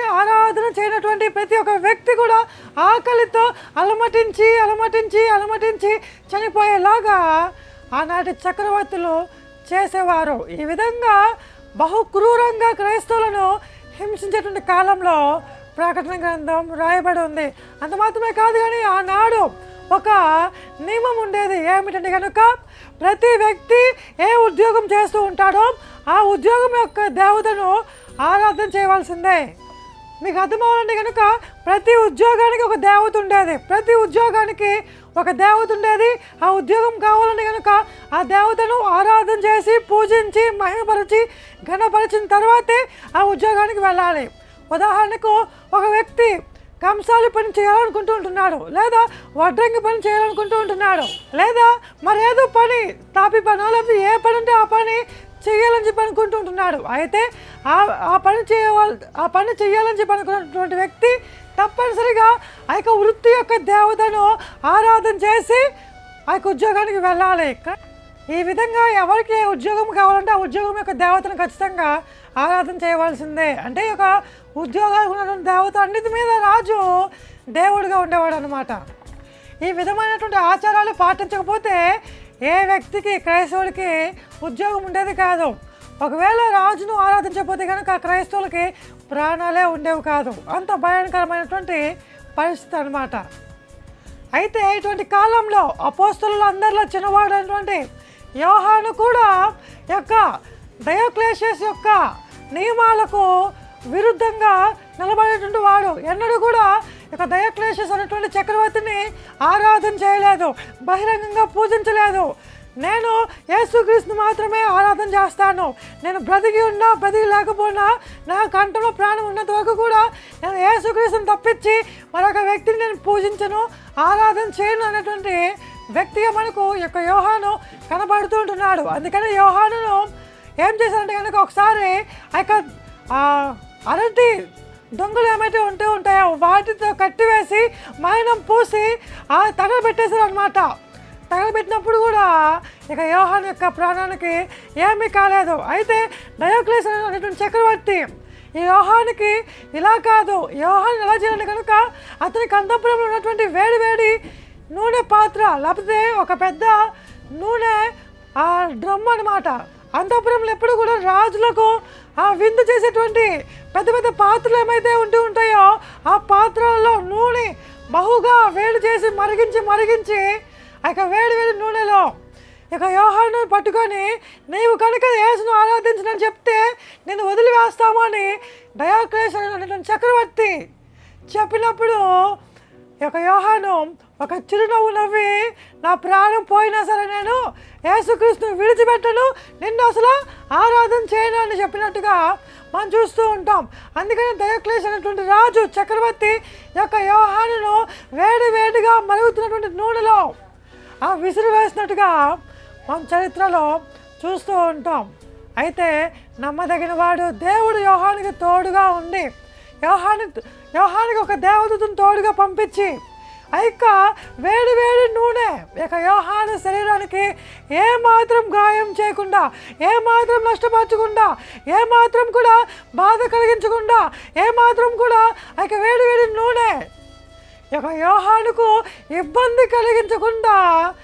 ఆరాధన చేయనటువంటి ప్రతి ఒక్క వ్యక్తి కూడా ఆకలితో అలమటించి అలమటించి అలమటించి చనిపోయేలాగా ఆనాటి చక్రవర్తులు చేసేవారు ఈ విధంగా బహు క్రూరంగా క్రైస్తవులను హింసించేటువంటి కాలంలో ప్రకటన గ్రంథం రాయబడి ఉంది అంత మాత్రమే కాదు కానీ ఆనాడు ఒక నియమం ఉండేది ఏమిటంటే కనుక ప్రతి వ్యక్తి ఏ ఉద్యోగం చేస్తూ ఉంటాడో ఆ ఉద్యోగం యొక్క దేవతను ఆరాధన చేయవలసిందే మీకు అర్థమవ్వాలంటే కనుక ప్రతి ఉద్యోగానికి ఒక దేవత ఉండేది ప్రతి ఉద్యోగానికి ఒక దేవత ఉండేది ఆ ఉద్యోగం కావాలంటే కనుక ఆ దేవతను ఆరాధన చేసి పూజించి మహిమపరిచి ఘనపరిచిన తర్వాతే ఆ ఉద్యోగానికి వెళ్ళాలి ఉదాహరణకు ఒక వ్యక్తి కంసాలి పని చేయాలనుకుంటూ ఉంటున్నాడు లేదా వడ్రంగి పని చేయాలనుకుంటూ ఉంటున్నాడు లేదా మరేదో పని తాపి పని లేకపోతే ఏ పని ఉంటే ఆ పని చేయాలని చెప్పి అనుకుంటూ ఉంటున్నాడు అయితే ఆ ఆ పని చేయవాలి ఆ పని చేయాలని చెప్పి అనుకున్నటువంటి వ్యక్తి తప్పనిసరిగా ఆ యొక్క వృత్తి యొక్క దేవతను ఆరాధన చేసి ఆ యొక్క ఉద్యోగానికి వెళ్ళాలి క- ఈ విధంగా ఎవరికి ఏ ఉద్యోగం కావాలంటే ఆ ఉద్యోగం యొక్క దేవతను ఖచ్చితంగా ఆరాధన చేయవలసిందే అంటే ఈ యొక్క ఉద్యోగాలకు ఉన్నటువంటి దేవత అన్నిటి మీద రాజు దేవుడిగా ఉండేవాడు అనమాట ఈ విధమైనటువంటి ఆచారాలు పాటించకపోతే ఏ వ్యక్తికి క్రైస్తవుడికి ఉద్యోగం ఉండేది కాదు ఒకవేళ రాజును ఆరాధించకపోతే కనుక క్రైస్తవులకి ప్రాణాలే ఉండేవి కాదు అంత భయంకరమైనటువంటి పరిస్థితి అన్నమాట అయితే ఇటువంటి కాలంలో అపోస్తులు అందరిలో చిన్నవాడైనటువంటి యోహాను కూడా యొక్క డయోక్లేషియస్ యొక్క నియమాలకు విరుద్ధంగా నిలబడేటువంటి వాడు ఎన్నడూ కూడా ఇక డయోక్లేషియస్ అనేటువంటి చక్రవర్తిని ఆరాధన చేయలేదు బహిరంగంగా పూజించలేదు నేను యేసుక్రీస్తుని మాత్రమే ఆరాధన చేస్తాను నేను బ్రతికి ఉన్నా బ్రతికి లేకపోయినా నా కంఠంలో ప్రాణం ఉన్నంత వరకు కూడా నేను యేసుక్రీస్తుని తప్పించి మరొక వ్యక్తిని నేను పూజించను ఆరాధన చేయను అనేటువంటి వ్యక్తిగా మనకు ఈ యొక్క యోహాను కనబడుతూ ఉంటున్నాడు అందుకని యోహానును ఏం చేశారంటే కనుక ఒకసారి ఆ యొక్క ఆ, అరటి దొంగలు ఏమైతే ఉంటూ ఉంటాయో వాటితో కట్టివేసి మైనం పూసి ఆ తగలబెట్టేశారు అనమాట తగలబెట్టినప్పుడు కూడా ఇక యోహాన్ యొక్క ప్రాణానికి ఏమీ కాలేదు అయితే డయోక్లేస్ అనేటువంటి చక్రవర్తి ఈ యోహానికి ఇలా కాదు యోహాన్ ఎలా చేయాలి కనుక అతని కంతపురంలో ఉన్నటువంటి వేడి వేడి నూనె పాత్ర లేకపోతే ఒక పెద్ద నూనె ఆ డ్రమ్ అనమాట అంతపురంలో ఎప్పుడు కూడా రాజులకు ఆ విందు చేసేటువంటి పెద్ద పెద్ద పాత్రలు ఏమైతే ఉంటూ ఉంటాయో ఆ పాత్రలలో నూనె బహుగా వేడి చేసి మరిగించి మరిగించి ఆ యొక్క వేడి వేడి నూనెలో ఇక యోహాను పట్టుకొని నీవు కనుక యేసును ఆరాధించనని చెప్తే నేను వదిలివేస్తాము అని డయాక్రేస్ అనేటువంటి చక్రవర్తి చెప్పినప్పుడు ఈ యొక్క యోహాను ఒక చిరునవ్వు నవ్వి నా ప్రాణం పోయినా సరే నేను యేసుక్రీస్తుని విడిచిపెట్టను నిన్ను అసలు ఆరాధన చేయను అని చెప్పినట్టుగా మనం చూస్తూ ఉంటాం అందుకని దయక్లేష్ అనేటువంటి రాజు చక్రవర్తి ఈ యొక్క యోహానును వేడి వేడిగా మరుగుతున్నటువంటి నూనెలో ఆ విసిరి వేసినట్టుగా మనం చరిత్రలో చూస్తూ ఉంటాం అయితే నమ్మదగిన వాడు దేవుడు యోహానికి తోడుగా ఉండి యోహాని యోహానికి ఒక దేవదూతను తోడుగా పంపించి ఆ యొక్క వేడి వేడి నూనె ఇక యోహాను శరీరానికి ఏ మాత్రం గాయం చేయకుండా ఏ మాత్రం నష్టపరచకుండా ఏ మాత్రం కూడా బాధ కలిగించకుండా ఏ మాత్రం కూడా ఆ యొక్క వేడి వేడి నూనె ఇక యోహానుకు ఇబ్బంది కలిగించకుండా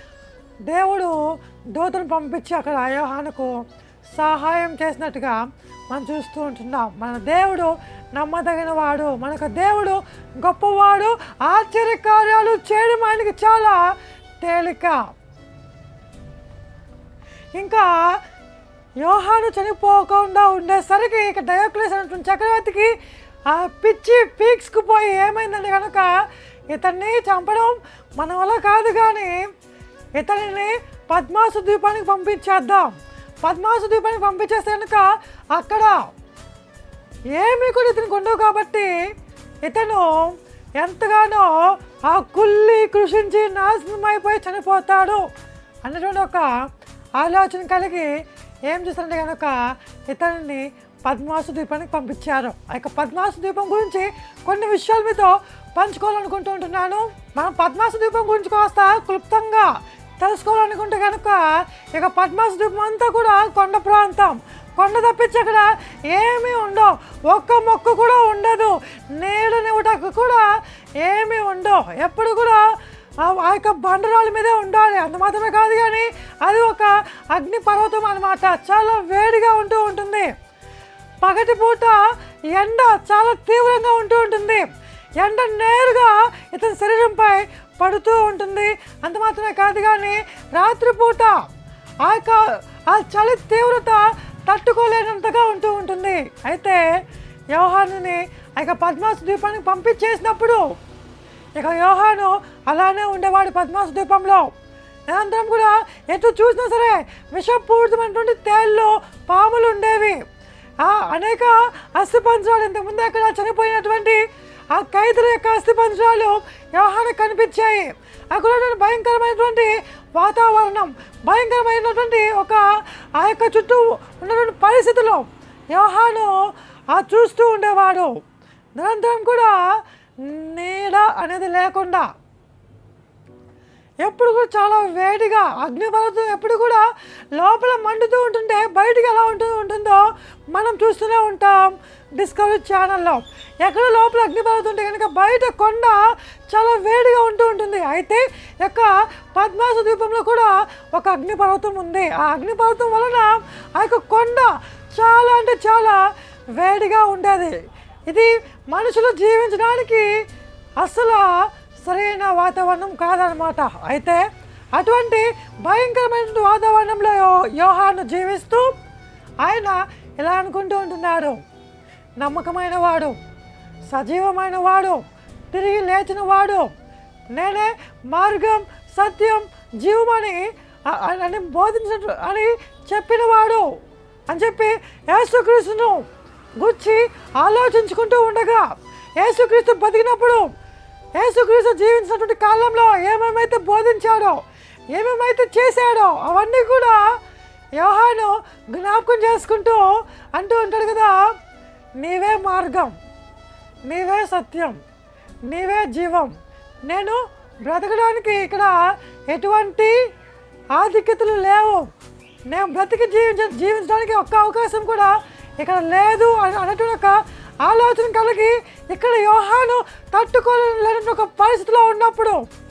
దేవుడు దూతను పంపించి అక్కడ ఆ యోహానుకు సహాయం చేసినట్టుగా మనం చూస్తూ ఉంటున్నాం మన దేవుడు నమ్మదగిన వాడు మనకు దేవుడు గొప్పవాడు ఆశ్చర్య కార్యాలు చేయడం ఆయనకి చాలా తేలిక ఇంకా యోహాను చనిపోకుండా ఉండేసరికి ఇక డయోక్లేస్ అనేటువంటి చక్రవర్తికి ఆ పిచ్చి పీక్స్కుపోయి ఏమైందంటే కనుక ఇతన్ని చంపడం మన వల్ల కాదు కానీ ఇతనిని పద్మాసు ద్వీపానికి పంపించేద్దాం పద్మాసు ద్వీపానికి పంపించేస్తే కనుక అక్కడ ఏమీ కూడా ఇతనికి ఉండవు కాబట్టి ఇతను ఎంతగానో ఆ కుళ్ళి కృషించి నాశనం అయిపోయి చనిపోతాడు అన్నటువంటి ఒక ఆలోచన కలిగి ఏం చేస్తారంటే కనుక ఇతన్ని పద్మాసు ద్వీపానికి పంపించారు ఆ యొక్క పద్మాసు ద్వీపం గురించి కొన్ని విషయాలు మీతో పంచుకోవాలనుకుంటూ ఉంటున్నాను మనం పద్మాసు ద్వీపం గురించి కాస్త క్లుప్తంగా తెలుసుకోవాలనుకుంటే కనుక ఇక పద్మాసు ద్వీపం అంతా కూడా కొండ ప్రాంతం కొండ తప్పించి అక్కడ ఏమీ ఉండవు ఒక్క మొక్క కూడా ఉండదు నీడనివ్వటకు కూడా ఏమీ ఉండవు ఎప్పుడు కూడా ఆ ఆ యొక్క బండరాళ్ళ మీదే ఉండాలి అంత మాత్రమే కాదు కానీ అది ఒక అగ్ని పర్వతం అన్నమాట చాలా వేడిగా ఉంటూ ఉంటుంది పగటి పూట ఎండ చాలా తీవ్రంగా ఉంటూ ఉంటుంది ఎండ నేరుగా ఇతని శరీరంపై పడుతూ ఉంటుంది అంత మాత్రమే కాదు కానీ రాత్రిపూట ఆ యొక్క ఆ చలి తీవ్రత తట్టుకోలేనంతగా ఉంటూ ఉంటుంది అయితే యోహానుని ఆ యొక్క పద్మాసు ద్వీపానికి పంపించేసినప్పుడు ఇక యోహాను అలానే ఉండేవాడు పద్మాసు ద్వీపంలో అనంతరం కూడా ఎటు చూసినా సరే విషపూరితమైనటువంటి తేళ్ళు పాములు ఉండేవి ఆ అనేక అస్థిపంజరాలు ఇంతకుముందు అక్కడ చనిపోయినటువంటి ఆ ఖైదరు యొక్క అస్థిపంజరాలు యోహాను కనిపించాయి అక్కడ ఉన్నటువంటి భయంకరమైనటువంటి వాతావరణం భయంకరమైనటువంటి ఒక ఆ యొక్క చుట్టూ ఉన్నటువంటి పరిస్థితులు యోహాను ఆ చూస్తూ ఉండేవాడు నిరంతరం కూడా నీడ అనేది లేకుండా ఎప్పుడు కూడా చాలా వేడిగా అగ్నిపర్వతం ఎప్పుడు కూడా లోపల మండుతూ ఉంటుంటే బయటికి ఎలా ఉంటూ ఉంటుందో మనం చూస్తూనే ఉంటాం డిస్కవరీ ఛానల్లో ఎక్కడ లోపల అగ్నిపర్వతం ఉంటే కనుక బయట కొండ చాలా వేడిగా ఉంటూ ఉంటుంది అయితే యొక్క పద్మాసు ద్వీపంలో కూడా ఒక అగ్నిపర్వతం ఉంది ఆ అగ్నిపర్వతం వలన ఆ యొక్క కొండ చాలా అంటే చాలా వేడిగా ఉండేది ఇది మనుషులు జీవించడానికి అసలు సరైన వాతావరణం కాదనమాట అయితే అటువంటి భయంకరమైన వాతావరణంలో యో- యోహాను జీవిస్తూ ఆయన ఇలా అనుకుంటూ ఉంటున్నాడు నమ్మకమైన వాడు సజీవమైన వాడు తిరిగి లేచిన వాడు నేనే మార్గం సత్యం జీవమని అ- అ- అని బోధించినట్టు అని చెప్పినవాడు అని చెప్పి యేసుక్రీస్తును గుర్చి ఆలోచించుకుంటూ ఉండగా యేసుక్రీస్తు బతికినప్పుడు యేసుక్రీస్తు జీవించినటువంటి కాలంలో ఏమేమైతే బోధించాడో ఏమేమైతే చేశాడో అవన్నీ కూడా యోహాను జ్ఞాపకం చేసుకుంటూ అంటూ ఉంటాడు కదా నీవే మార్గం నీవే సత్యం నీవే జీవం నేను బ్రతకడానికి ఇక్కడ ఎటువంటి ఆధిక్యతలు లేవు నేను బ్రతికి జీవించ జీవించడానికి ఒక్క అవకాశం కూడా ఇక్కడ లేదు అని అన్నటువంటి ఒక ఆలోచన కలిగి ఇక్కడ యోహాను తట్టుకోలేని ఒక పరిస్థితిలో ఉన్నప్పుడు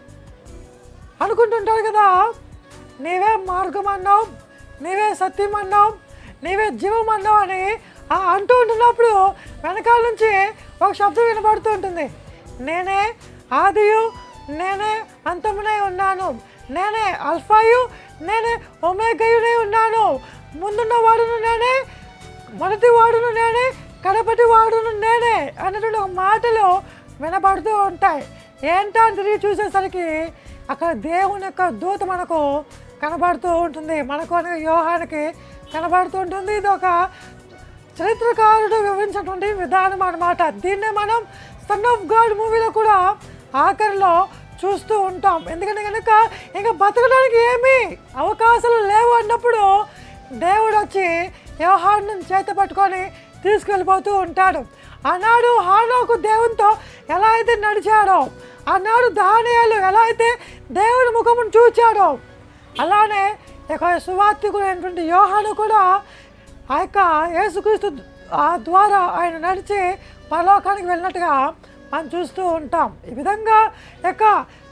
అనుకుంటుంటారు కదా నీవే మార్గం అన్నావు నీవే సత్యం అన్నావు నీవే జీవం అన్నావు అని ఆ అంటూ ఉంటున్నప్పుడు వెనకాల నుంచి ఒక శబ్దం వినబడుతూ ఉంటుంది నేనే ఆదియు నేనే అంతమునై ఉన్నాను నేనే అల్ఫాయు నేనే ఒమేగయునై ఉన్నాను ముందున్న వాడును నేనే మొదటి వాడును నేనే కడపటి వాడును నేనే అన్నటువంటి ఒక మాటలు వినబడుతూ ఉంటాయి ఏంటా అని తిరిగి చూసేసరికి అక్కడ దేవుని యొక్క దూత మనకు కనబడుతూ ఉంటుంది మనకు అనగా యోహానికి కనబడుతూ ఉంటుంది ఇది ఒక చరిత్రకారుడు వివరించినటువంటి విధానం అన్నమాట దీన్నే మనం సన్ ఆఫ్ గాడ్ మూవీలో కూడా ఆఖరిలో చూస్తూ ఉంటాం ఎందుకంటే కనుక ఇంకా బతకడానికి ఏమీ అవకాశాలు లేవు అన్నప్పుడు దేవుడు వచ్చి వ్యవహారం చేత పట్టుకొని తీసుకెళ్ళిపోతూ ఉంటాడు ఆనాడు హానోకు దేవునితో ఎలా అయితే నడిచాడో ఆనాడు దానియాలు ఎలా అయితే దేవుని ముఖమును చూచాడో అలానే ఇక సువార్తికుడైనటువంటి యోహాను కూడా ఆ యొక్క యేసుక్రీస్తు ఆ ద్వారా ఆయన నడిచి పరలోకానికి వెళ్ళినట్టుగా మనం చూస్తూ ఉంటాం ఈ విధంగా ఈ యొక్క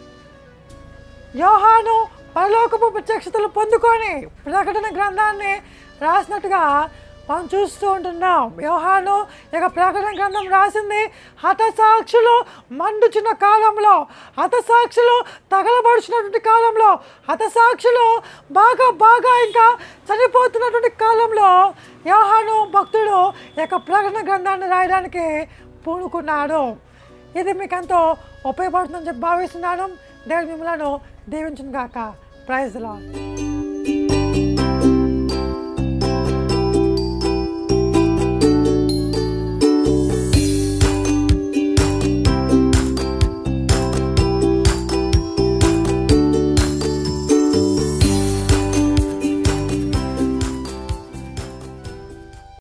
యోహాను పరలోకపు ప్రత్యక్షతలు పొందుకొని ప్రకటన గ్రంథాన్ని రాసినట్టుగా మనం చూస్తూ ఉంటున్నాం యోహాను ఇక ప్రకటన గ్రంథం రాసింది హతసాక్షులు మండుచున్న కాలంలో హతసాక్షులు తగలబడుచున్నటువంటి కాలంలో హతసాక్షులు బాగా బాగా ఇంకా చనిపోతున్నటువంటి కాలంలో యోహాను భక్తుడు ఈ యొక్క ప్రకటన గ్రంథాన్ని రాయడానికి పూనుకున్నాడు ఇది మీకు ఎంతో ఉపయోగపడుతుందని చెప్పి భావిస్తున్నాను దేవుడు మిమ్మల్ని దీవించును గాక ప్రైజ్లా